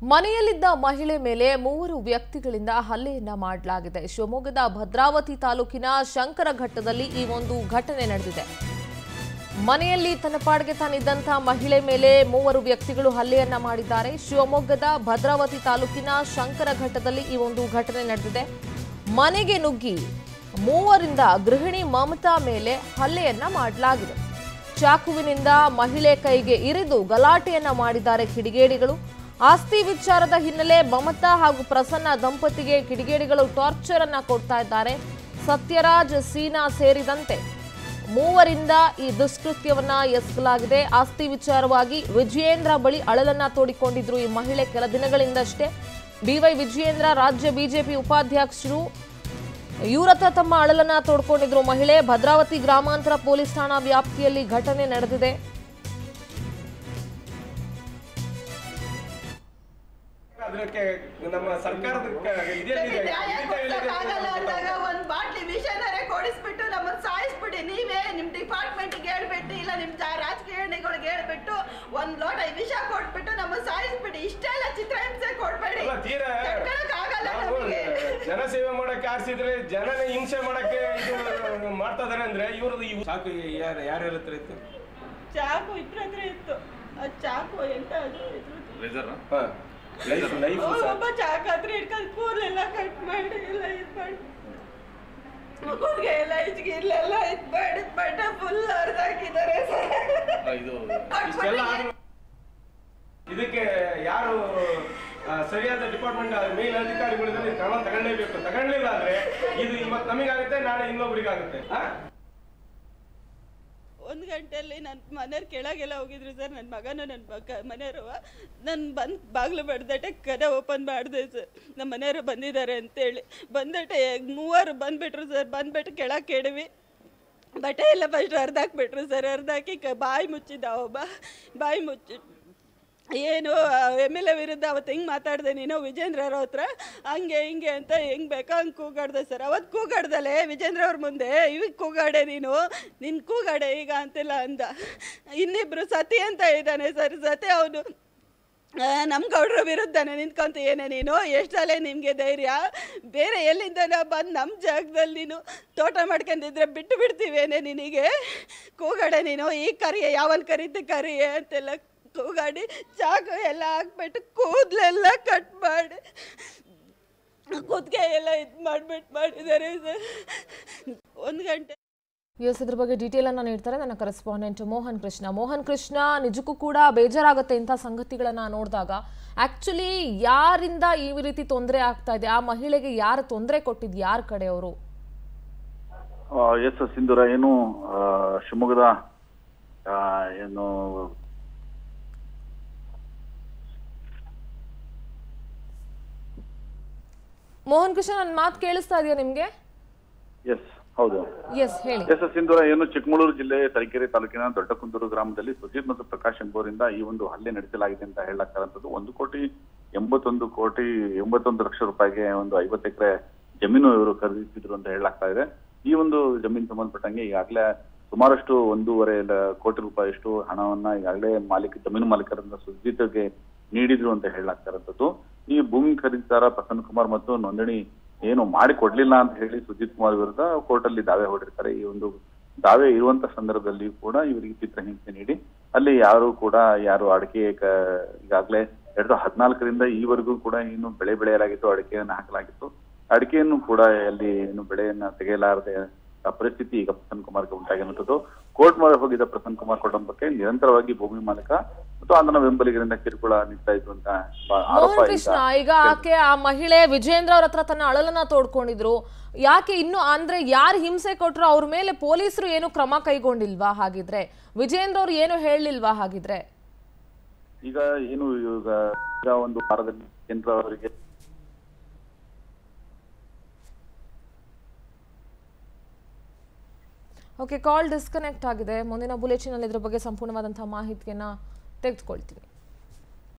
ಮನೆಯಲ್ಲಿದ್ದ ಮಹಿಳೆ ಮೇಲೆ ಮೂವರು ವ್ಯಕ್ತಿಗಳಿಂದ ಹಲ್ಲೆಯನ್ನ ಮಾಡಲಾಗಿದೆ ಶಿವಮೊಗ್ಗದ ಭದ್ರಾವತಿ ತಾಲೂಕಿನ ಶಂಕರಘಟ್ಟದಲ್ಲಿ ಈ ಒಂದು ಘಟನೆ ನಡೆದಿದೆ ಮನೆಯಲ್ಲಿ ತನ್ನ ಪಾಡಿಗೆ ತಾನಿದ್ದಂಥ ಮಹಿಳೆ ಮೇಲೆ ಮೂವರು ವ್ಯಕ್ತಿಗಳು ಹಲ್ಲೆಯನ್ನ ಮಾಡಿದ್ದಾರೆ ಶಿವಮೊಗ್ಗದ ಭದ್ರಾವತಿ ತಾಲೂಕಿನ ಶಂಕರಘಟ್ಟದಲ್ಲಿ ಈ ಒಂದು ಘಟನೆ ನಡೆದಿದೆ ಮನೆಗೆ ನುಗ್ಗಿ ಮೂವರಿಂದ ಗೃಹಿಣಿ ಮಮತಾ ಮೇಲೆ ಹಲ್ಲೆಯನ್ನ ಮಾಡಲಾಗಿದೆ ಚಾಕುವಿನಿಂದ ಮಹಿಳೆ ಕೈಗೆ ಇರಿದು ಗಲಾಟೆಯನ್ನ ಮಾಡಿದ್ದಾರೆ ಕಿಡಿಗೇಡಿಗಳು ಆಸ್ತಿ ವಿಚಾರದ ಹಿನ್ನೆಲೆ ಮಮತಾ ಹಾಗೂ ಪ್ರಸನ್ನ ದಂಪತಿಗೆ ಕಿಡಿಗೇಡಿಗಳು ಟಾರ್ಚರ್ ಅನ್ನ ಕೊಡ್ತಾ ಇದ್ದಾರೆ ಸತ್ಯರಾಜ್ ಸೀನಾ ಸೇರಿದಂತೆ ಮೂವರಿಂದ ಈ ದುಷ್ಕೃತ್ಯವನ್ನ ಎಸಗಲಾಗಿದೆ ಆಸ್ತಿ ವಿಚಾರವಾಗಿ ವಿಜಯೇಂದ್ರ ಬಳಿ ಅಳಲನ್ನ ತೋಡಿಕೊಂಡಿದ್ರು ಈ ಮಹಿಳೆ ಕೆಲ ದಿನಗಳಿಂದಷ್ಟೇ ಬಿವೈ ವಿಜಯೇಂದ್ರ ರಾಜ್ಯ ಬಿಜೆಪಿ ಉಪಾಧ್ಯಕ್ಷರು ಇವರತ್ತ ತಮ್ಮ ಅಳಲನ್ನ ತೋಡ್ಕೊಂಡಿದ್ರು ಮಹಿಳೆ ಭದ್ರಾವತಿ ಗ್ರಾಮಾಂತರ ಪೊಲೀಸ್ ಠಾಣಾ ವ್ಯಾಪ್ತಿಯಲ್ಲಿ ಘಟನೆ ನಡೆದಿದೆ ಅದಕ್ಕೆ ನಮ್ಮ ಸರ್ಕಾರದ ಕ- ಇದೇನಿದೆ, ನ್ಯಾಯ ಹಿಡಿತ ಏನಿದೆ ಅಂತ ಕೊಡ್ಸಕ್ಕಾಗಲ್ಲ ಅಂದಾಗ ಗೊತ್ತಾಗ್ತದೆ. ಒಂದ್ ಬಾಟ್ಲಿ ವಿಷನರೇ ಕೊಡಿಸ್ಬಿಟ್ಟು ನಮ್ಮನ್ನ ಸಾಯಿಸ್ಬಿಡಿ ನೀವೇ ನಿಮ್ ಡಿಪಾರ್ಟ್ಮೆಂಟ್ಗೆ ಹೇಳ್ಬಿಟ್ಟು ಇಲ್ಲ ನಿಮ್ ಜಾ- ರಾಜಕಾರಣಿಗಳಿಗೆ ಹೇಳ್ಬಿಟ್ಟು ಒಂದ್ ಲೋಟ ವಿಷ ಕೊಟ್ಬಿಟ್ಟು ನಮ್ಮನ್ನ ಸಾಯಿಸ್ಬಿಡಿ ಇಷ್ಟೆಲ್ಲ ಚಿತ್ರಹಿಂಸೆ ಕೊಡ್ಬೇಡಿ ಅಲ್ಲ, ತೀರಾ ತಡ್ಕೊಳಕ್ಕಾಗಲ್ಲ ನಾವು ನಮಗೆ ಜನಸೇವೆ ಮಾಡಕ್ಕೆ ಆರಿಸಿದ್ರೆ ಜನನ ಹಿಂಸೆ ಮಾಡಕ್ಕೆ ಇದು ಮಾಡ್ತಾ ಇದಾರೆ ಅಂದ್ರೆ ಇವ್ರದ್ದು ಇವು ಸಾಕು ಯಾರು ಯಾರ್ಯಾರ ಹತ್ರ ಇತ್ತು ಚಾಕು ಇದ್ರ ಹತ್ರ ಇತ್ತು ಅದ್ ಚಾಕು ಎಂತ ಅದು ಇದ್ರದ್ದು. ಹಾ ಲೈಫ್ ಲೈಫ್ ಅವ್ನು ಒಬ್ಬ ಚಾಕು ಹತ್ರ ಇಟ್ಕೊಂಡು ಕೂದಲೆಲ್ಲ ಕಟ್ ಮಾಡಿ ಎಲ್ಲ ಇದ್ ಮಾಡಿ ಮಗುಗೆ ಎಲ್ಲ ಇಚ್ಗೆ ಇಲ್ಲೆಲ್ಲ ಇದ್ ಮಾಡಿ ಬಟ್ಟೆ ಫುಲ್ ಹರಿದಾಕಿದ್ದಾರೆ ಇಷ್ಟೆಲ್ಲ ಆದ್ರೂ- ಇದಕ್ಕೆ ಯಾರು ಆ, ಸರಿಯಾದ ಡಿಪಾರ್ಟ್ಮೆಂಟ್ ಮೇಲ್ ಅಧಿಕಾರಿಗಳಿದ್ರೆ ಇದು ಕ್ರಮ ತಗೊಳ್ಳೇಬೇಕು ತಗೊಳ್ಳಿಲ್ಲ ಅಂದ್ರೆ ಇದು ಇವತ್ತು ನಮಗಾಗುತ್ತೆ ನಾಳೆ ಇನ್ನೊಬ್ರಿಗಾಗುತ್ತೆ ಆ? ಒಂದು ಗಂಟೆಯಲ್ಲಿ ನನ್ನ ಮನೆಯವ್ರು ಕೆಳಗೆಲ್ಲ ಹೋಗಿದ್ರು ಸರ್ ನನ್ನ ಮಗನ ನನ್ನ ಮಗ ಮನೆಯವರು ನಾನು ಬಂದು ಬಾಗಿಲು ಬಡ್ದಟ್ಟೆ ಕದ ಓಪನ್ ಮಾಡಿದೆ ಸರ್ ನಮ್ಮ ಮನೆಯವರು ಬಂದಿದ್ದಾರೆ ಅಂತೇಳಿ ಬಂದಟ್ಟೆ ಮೂವರು ಬಂದ್ಬಿಟ್ರು ಸರ್ ಬಂದ್ಬಿಟ್ಟು ಕೆಳಗೆ ಕೆಡವಿ ಬಟ್ಟೆ ಎಲ್ಲ ಫಸ್ಟ್ ಹರಿದಾಕ್ಬಿಟ್ರು ಸರ್ ಹರಿದಾಕಿ ಕ ಬಾಯಿ ಮುಚ್ಚಿದ್ದ ಒಬ್ಬ ಬಾಯಿ ಮುಚ್ಚಿ ಏನು ಎಮ್ ಎಲ್ ಎ ವಿರುದ್ಧ ಅವತ್ತು ಹೆಂಗೆ ಮಾತಾಡಿದೆ ನೀನು ವಿಜೇಂದ್ರ ಅವ್ರ ಹತ್ರ ಹಂಗೆ ಹಿಂಗೆ ಅಂತ ಹೆಂಗೆ ಬೇಕೋ ಹಂಗೆ ಕೂಗಾಡ್ದೆ ಸರ್ ಅವತ್ತು ಕೂಗಾಡ್ದಲೆ ವಿಜೇಂದ್ರ ಅವ್ರ ಮುಂದೆ ಇವಾಗ ಕೂಗಾಡೆ ನೀನು ನಿನ್ನ ಕೂಗಾಡೆ ಈಗ ಅಂತೆಲ್ಲ ಅಂದ ಇನ್ನಿಬ್ರು ಸತಿ ಅಂತ ಇದ್ದಾನೆ ಸರ್ ಸತಿ ಅವನು ನಮ್ಮ ಗೌಡ್ರ ವಿರುದ್ಧನೇ ನಿಂತ್ಕೊಂತ ಏನೇ ನೀನು ಎಷ್ಟಲ್ಲೇ ನಿಮಗೆ ಧೈರ್ಯ ಬೇರೆ ಎಲ್ಲಿಂದ ಬಂದು ನಮ್ಮ ಜಾಗದಲ್ಲಿ ನೀನು ತೋಟ ಮಾಡ್ಕೊಂಡಿದ್ರೆ ಬಿಟ್ಟು ಬಿಡ್ತೀವೇನೆ ನಿನಗೆ ಕೂಗಾಡೆ ನೀನು ಈ ಕರಿಯೆ ಯಾವನ್ ಕರೀತಿ ಕರಿಯೆ ಅಂತೆಲ್ಲ ಕೂಗಾಡಿ ಚಾಕು ಎಲ್ಲ ಹಾಕ್ಬಿಟ್ಟು ಕೂದಲೆಲ್ಲ ಕಟ್ ಮಾಡಿ ಕುತ್ತಿಗೆ ಎಲ್ಲ ಇದು ಮಾಡಿಬಿಟ್ಟು ಮಾಡಿದ್ದಾರೆ ಸರ್ ಒಂದು ಗಂಟೆ ಎಸ್ ಇದ್ರ ಬಗ್ಗೆ ಡೀಟೇಲ್ ಅನ್ನ ನೀಡ್ತಾರೆ ನನ್ನ ಕರೆಸ್ಪಾಂಡೆಂಟ್ ಮೋಹನ್ ಕೃಷ್ಣ ಮೋಹನ್ ಕೃಷ್ಣ ನಿಜಕ್ಕೂ ಕೂಡ ಬೇಜಾರಾಗುತ್ತೆ ಇಂಥ ಸಂಗತಿಗಳನ್ನ ನೋಡಿದಾಗ ಆಕ್ಚುಲಿ ಯಾರಿಂದ ಈ ರೀತಿ ತೊಂದರೆ ಆಗ್ತಾ ಇದೆ ಆ ಮಹಿಳೆಗೆ ಯಾರು ತೊಂದರೆ ಕೊಟ್ಟಿದ್ದು ಯಾರ ಕಡೆಯವರು ಎಸ್ ಸಿಂಧೂರ ಏನು ಆ, ಶಿವಮೊಗ್ಗದ ಆ, ಏನು ಮೋಹನ್ ಕೃಷ್ಣ ನನ್ನ ಮಾತು ಕೇಳಿಸ್ತಾ ಇದೆಯಾ ನಿಮ್ಗೆ ಎಸ್ ಹೌದು ಎಸ್ ಹೇಳಿ ಎಸ್ ಸಿಂಧೂರ ಏನು ಚಿಕ್ಕಮಗಳೂರು ಜಿಲ್ಲೆ ತರೀಕೆರೆ ತಾಲೂಕಿನ ದೊಡ್ಡಕುಂದೂರು ಗ್ರಾಮದಲ್ಲಿ ಸುಜಿತ್ ಮತ್ತು ಪ್ರಕಾಶ್ ಎಂಬುವರಿಂದ ಈ ಒಂದು ಹಲ್ಲೆ ನಡೆಸಲಾಗಿದೆ ಅಂತ ಹೇಳಲಾಗ್ತಾರಂಥದ್ದು ಒಂದು ಕೋಟಿ ಎಂಬತ್ತೊಂದು ಕೋಟಿ ಎಂಬತ್ತೊಂದು ಲಕ್ಷ ರೂಪಾಯಿಗೆ ಒಂದು ಐವತ್ತು ಎಕರೆ ಜಮೀನು ಇವರು ಖರೀದಿಸಿದ್ರು ಅಂತ ಹೇಳಲಾಗ್ತಾ ಇದೆ ಈ ಒಂದು ಜಮೀನು ಸಂಬಂಧಪಟ್ಟಂಗೆ ಈಗಾಗಲೇ ಸುಮಾರಷ್ಟು ಒಂದೂವರೆ ಲ- ಕೋಟಿ ರೂಪಾಯಿಯಷ್ಟು ಹಣವನ್ನ ಈಗಾಗಲೇ ಮಾಲೀಕ ಜಮೀನು ಮಾಲೀಕರಿಂದ ಸುಜಿತ್ಗೆ ನೀಡಿದ್ರು ಅಂತ ಹೇಳಲಾಗ್ತಾ ಇರೋಂಥದ್ದು ಈ ಭೂಮಿ ಖರೀದಿದಾರ ಪ್ರಸನ್ನ ಕುಮಾರ್ ಮತ್ತು ನೋಂದಣಿ ಏನು ಮಾಡಿ ಕೊಡ್ಲಿಲ್ಲ ಅಂತ ಹೇಳಿ ಸುಜಿತ್ ಕುಮಾರ್ ವಿರುದ್ಧ ಕೋರ್ಟ್ ಅಲ್ಲಿ ದಾವೆ ಹೊಡಿರ್ತಾರೆ ಈ ಒಂದು ದಾವೆ ಇರುವಂತ ಸಂದರ್ಭದಲ್ಲಿ ಕೂಡ ಇವರಿಗೆ ಚಿತ್ರಹಿಂಸೆ ನೀಡಿ ಅಲ್ಲಿ ಯಾರು ಕೂಡ ಯಾರು ಅಡಿಕೆ ಕ- ಈಗಾಗಲೇ ಎರಡ್ ಸಾವಿರದ ಹದಿನಾಲ್ಕರಿಂದ ಈವರೆಗೂ ಕೂಡ ಇನ್ನು ಬೆಳೆ ಬೆಳೆಯಲಾಗಿತ್ತು ಅಡಿಕೆಯನ್ನು ಹಾಕಲಾಗಿತ್ತು ಅಡಿಕೆಯನ್ನು ಕೂಡ ಅಲ್ಲಿ ಏನು ಬೆಳೆಯನ್ನ ತೆಗೆಯಲಾರದೆ ಆ ಪರಿಸ್ಥಿತಿ ಈಗ ಪ್ರಸನ್ನ ಕುಮಾರ್ಗೆ ಉಂಟಾಗಿರುವಂತದ್ದು ಕೋರ್ಟ್ ಮೊರೆ ಹೋಗಿದ್ದ ಪ್ರಸನ್ನ ಕುಮಾರ್ ಕುಟುಂಬಕ್ಕೆ ನಿರಂತರವಾಗಿ ಭೂಮಿ ಮಾಲೀಕ ಮತ್ತು ಆತನ ಬೆಂಬಲಿಗರಿಂದ ಕಿರುಕುಳ ನೀಡ್ತಾ ಇದ್ರು ಅಂತ ಬ- ಆರೋಪ ಮೋಹನ್ ಈಗ ಕೃಷ್ಣ ಈಗ ಆಕೆ ಆ ಮಹಿಳೆ ವಿಜೇಂದ್ರ ಅವ್ರ ಹತ್ರ ತನ್ನ ಅಳಲನ್ನ ತೋಡ್ಕೊಂಡಿದ್ರು ಯಾಕೆ ಇನ್ನು ಅಂದ್ರೆ ಯಾರು ಹಿಂಸೆ ಕೊಟ್ರು ಅವ್ರ ಮೇಲೆ ಪೊಲೀಸರು ಏನು ಕ್ರಮ ಕೈಗೊಂಡಿಲ್ವಾ ಹಾಗಿದ್ರೆ ವಿಜೇಂದ್ರ ಅವ್ರು ಏನು ಹೇಳಲಿಲ್ವಾ ಹಾಗಿದ್ರೆ ಈಗ ಏನು ಈಗ ಈಗ ಒಂದು ವಾರದಲ್ಲಿ ಕೇಂದ್ರ ಅವರಿಗೆ ಓಕೆ ಕಾಲ್ ಡಿಸ್ಕನೆಕ್ಟ್ ಆಗಿದೆ ಮುಂದಿನ ಬುಲೆಟಿನಲ್ಲಿ ಇದ್ರ ಬಗ್ಗೆ ಸಂಪೂರ್ಣವಾದಂತಹ ಮಾಹಿತಿಯನ್ನ ತೆಗೆದುಕೊಳ್ತೀವಿ